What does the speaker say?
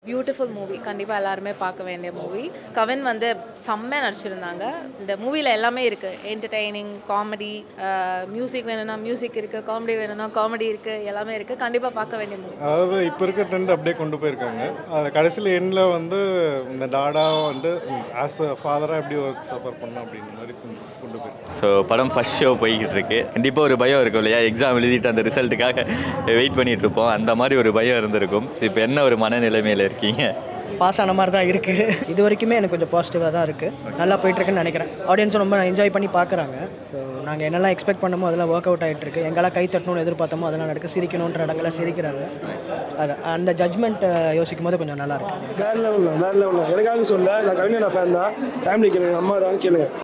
beautiful movie கண்டிப்பாக எல்லாருமே பார்க்க வேண்டிய மூவி கவின் வந்து செம்மையாக நடிச்சிருந்தாங்க இந்த மூவியில் எல்லாமே இருக்குது என்டர்டெய்னிங் காமெடி மியூசிக் வேணும்னா மியூசிக் இருக்குது காமெடி வேணும்னா காமெடி இருக்குது எல்லாமே இருக்குது கண்டிப்பாக பார்க்க வேண்டிய மூவி அதாவது இப்போ இருக்க ட்ரெண்ட் அப்படியே கொண்டு போயிருக்காங்க அது கடைசியில் எண்டில் வந்து இந்த டாடா வந்து ஆஸ் அ ஃபாதராக எப்படி சஃபர் பண்ணோம் அப்படின்ற மாதிரி கொண்டு கொண்டு போயிருக்காங்க ஸோ படம் ஃபஸ்ட் ஷோ போய்கிட்டு இருக்கு கண்டிப்பாக ஒரு பயம் இருக்கும் இல்லையா எக்ஸாம் எழுதிட்டு அந்த ரிசல்ட்டுக்காக வெயிட் பண்ணிட்டு இருப்போம் அந்த மாதிரி ஒரு பயம் இருந்திருக்கும் ஸோ இப்போ என்ன ஒரு மனநிலைமையில் இருக்கீங்க பாஸ் ஆன மாதிரி தான் இருக்குது இது வரைக்குமே எனக்கு கொஞ்சம் பாசிட்டிவாக தான் இருக்குது நல்லா போயிட்டுருக்குன்னு நினைக்கிறேன் ஆடியன்ஸும் ரொம்ப என்ஜாய் பண்ணி பார்க்குறாங்க ஸோ நாங்கள் என்னெல்லாம் எக்ஸ்பெக்ட் பண்ணமோ அதெல்லாம் ஒர்க் அவுட் ஆகிட்டு இருக்கு எங்கெல்லாம் கை தட்டணும்னு எதிர்பார்த்தோமோ அதெல்லாம் நடக்க சிரிக்கணுன்ற இடங்கள்லாம் சிரிக்கிறாங்க அது அந்த ஜட்மெண்ட் யோசிக்கும் போது கொஞ்சம் நல்லா இருக்கு வேற லெவலில் வேற லெவலில் எனக்காக சொல்ல நான் கவிஞனா ஃபேன் தான் ஃபேமிலி கேளுங்க அம்மா தான் கேளுங்க